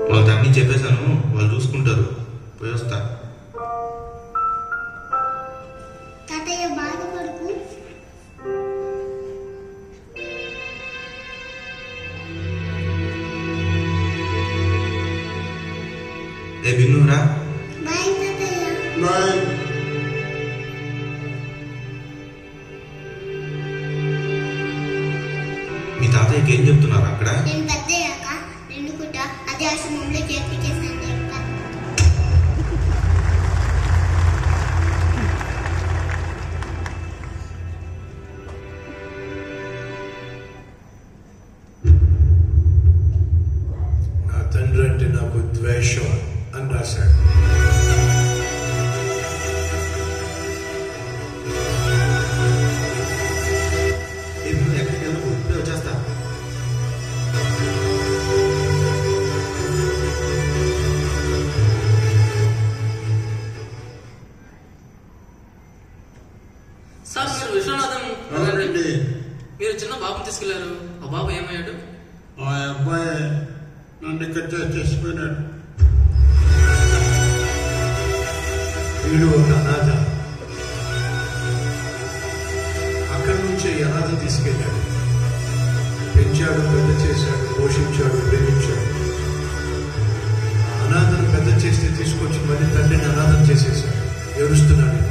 వాళ్ళతో అన్నీ చెప్పేశాను వాళ్ళు చూసుకుంటారు పోయి వస్తా తాతయ్య బాధపడుకు ఏ బిన్నురా బాయ్ తాతయ్య బాయ్ మీ తాతయ్యకి ఏం చెప్తున్నారు అక్కడ నేను పెద్దయ్యాక నిన్ను కూడా అదే ఆశ్రమంలో చేర్పించేసాను చెప్తా నా తండ్రి అంటే నాకు ద్వేషం అని రాశాడు ఏ బిన్ను ఎక్కడికి వెళ్ళకు ఇప్పుడే వచ్చేస్తా సార్ మీరు విశ్వనాథం అవునండి మీరు చిన్న బాబుని తీసుకెళ్లారు ఆ బాబు ఏమయ్యాడు ఆ అబ్బాయి నన్ను ఇక్కడ చేసిపోయినాడు వీడు ఒక అనాథ అక్కడి నుంచే ఈ అనాథ తీసుకెళ్ళాడు పెంచాడు పెద్ద చేశాడు పోషించాడు ప్రేమించాడు ఆ అనాథను పెద్ద చేస్తే తీసుకొచ్చి మళ్ళీ తండ్రిని అనాథం చేసేసాడు ఏడుస్తున్నాడు